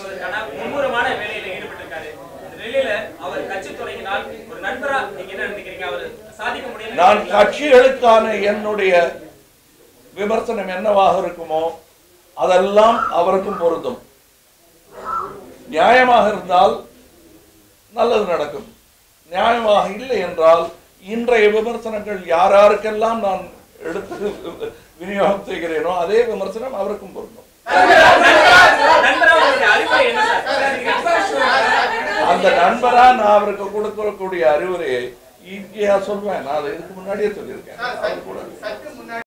கொள்வதற்கான மும்முரமான வேலையில ஈடுபட்டிருக்காரு இந்த நிலையில அவர் கட்சி தொடங்கினால் ஒரு நண்பரா நீங்க என்ன நினைக்கிறீங்க அவர் சாதிக்க முடியும் நான் கட்சிகளுக்கான என்னுடைய விமர்சனம் என்னவாக இருக்குமோ அதெல்லாம் அவருக்கும் பொருந்தும் நியாயமாக இருந்தால் நல்லது நடக்கும் நியாயமாக இல்லை என்றால் இன்றைய விமர்சனங்கள் யார் யாருக்கெல்லாம் நான் எடுத்து விநியோகம் செய்கிறேனோ அதே விமர்சனம் அவருக்கும் பொருந்தும் நண்பரா உங்களுடைய அறிவுரை என்ன சார் அந்த நண்பரா நான் அவருக்கு கொடுக்கக்கூடிய அறிவுரையை இங்கேயா சொல்வேன் நான் அதை இதுக்கு முன்னாடியே சொல்லியிருக்கேன் அவர் கூட